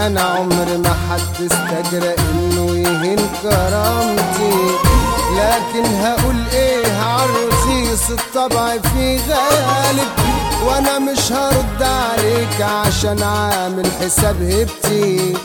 انا عمر ما حد استجرى انه يهين كرامتي لكن هقول ايه عالرخيص الطبع في غالب وانا مش هرد عليك عشان عامل حساب هبتي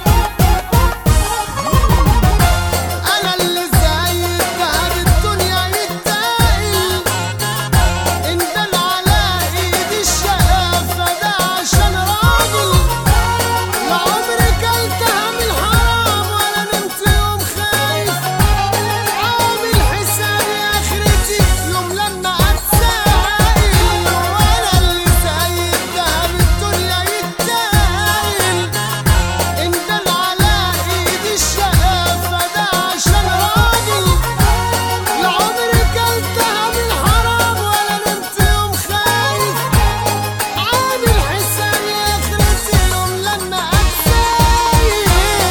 انا اللي زي الدهب الدنيا يتايل ان دل على ايدي الشقافه ده عشان راجل لا عمري كلتها من الحرام ولا نمت يوم خايف عامل حسابي اخرتي يوم لما اتسائل وانا اللي زي الدهب الدنيا يتايل ان دل على ايدي الشقافه ده عشان راجل لا عمري كلتها من حرام ولا نمت يوم خايف عامل حسابي اخرتي يوم لما اتسايل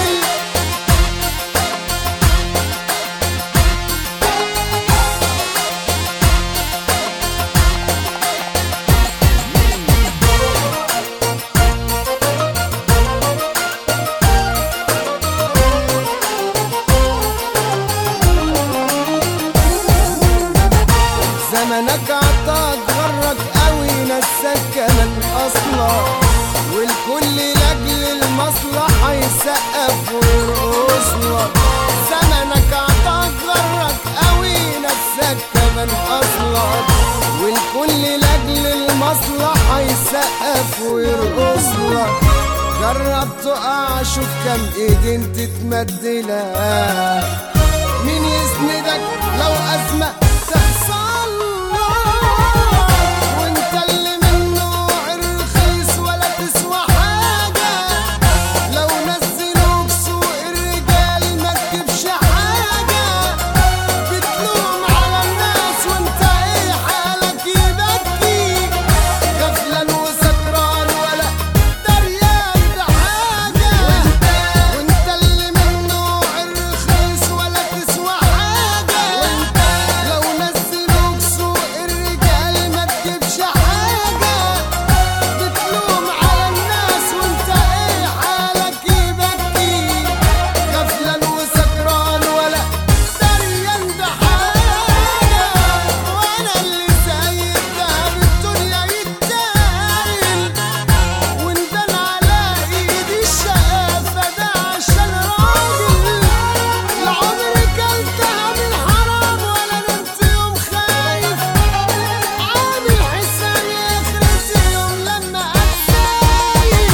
زمنك عطاك غرك قوي نساك كمان اصلا والكل لاجل المصلحة يسقف ويرقص لك زمنك عطاك غرك قوي نساك كمان اصلا والكل لاجل المصلحة يسقف ويرقص لك جرب تقع شوف كم ايدين تتمدلها مين يسندك لو أزمة تحصل لك وانت اللي من نوع الرخيص ولا تسوى حاجة لو نزلوك سوق الرجال ما تجيبش حاجة بتلوم على الناس وانت ايه حالك يبكي غفلا وسكران ولا دريان بحاجة وانت اللي من نوع الرخيص ولا تسوى حاجة لو نزلوك سوق الرجال ما تجيبش حاجة بتلوم على الناس وانت ايه حالك يبكي غفلا وسكران ولا دريان بحاجة وانا اللي زي الدهب الدنيا يتايل وندل على ايدي الشقافة ده عشان راجل لا عمري كلتها من حرام ولا نمت يوم خايف عامل حسابي اخرتي يوم لما اتسايل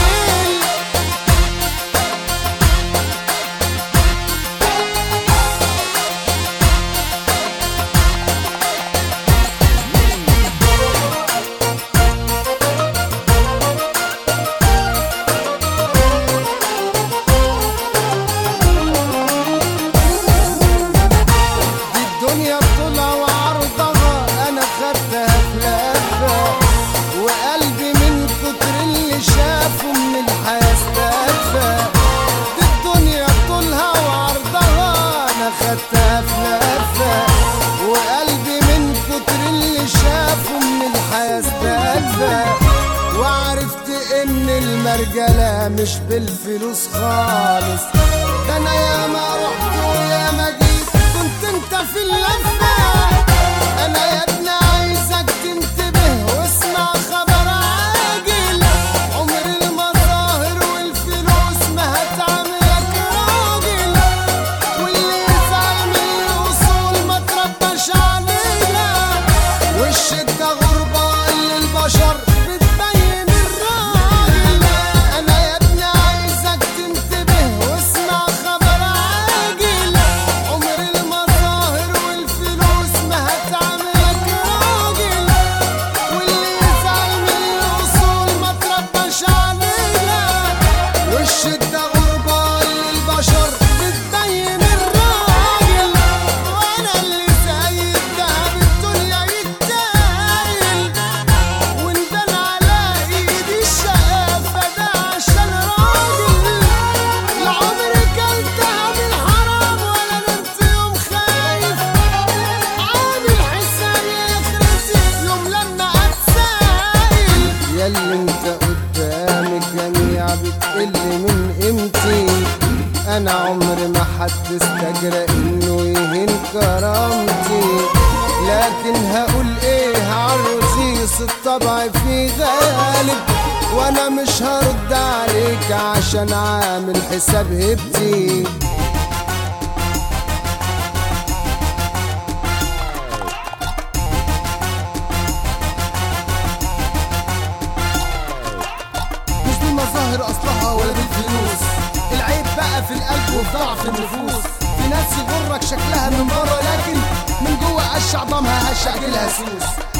دي الدنيا بطولها وعرضها انا خدتها في لفه وقلبي من كتر اللي شافه من الحياه استدفى دي الدنيا بطولها وعرضها انا خدتها في لفه وقلبي من كتر اللي شافه من الحياه استدفى وعرفت ان المرجله مش بالفلوس خالص ده انا ياما رحت وياما جيت كنت انت في اللفه انا يا ابني عايزك تنتبه واسمع خبر عاجل عمر المظاهر والفلوس ما هتعملك راجل واللي يزعل من الاصول ما ترباش عليها والشده غربه للبشر بتبين الراجل انا يا ابني عايزك تنتبه واسمع خبر عاجل عمر المظاهر من قيمتي انا عمري ما حد استجرى انه يهين كرامتي لكن هقول ايه عالرخيص الطبع في غالب وانا مش هرد عليك عشان عامل حساب هبتي مش دي المظاهر اصلها ولا دي الفلوس العيب بقى في القلب وفي ضعف النفوس في ناس يغرك شكلها من بره لكن من جوه قش عظامها هشة لها سوس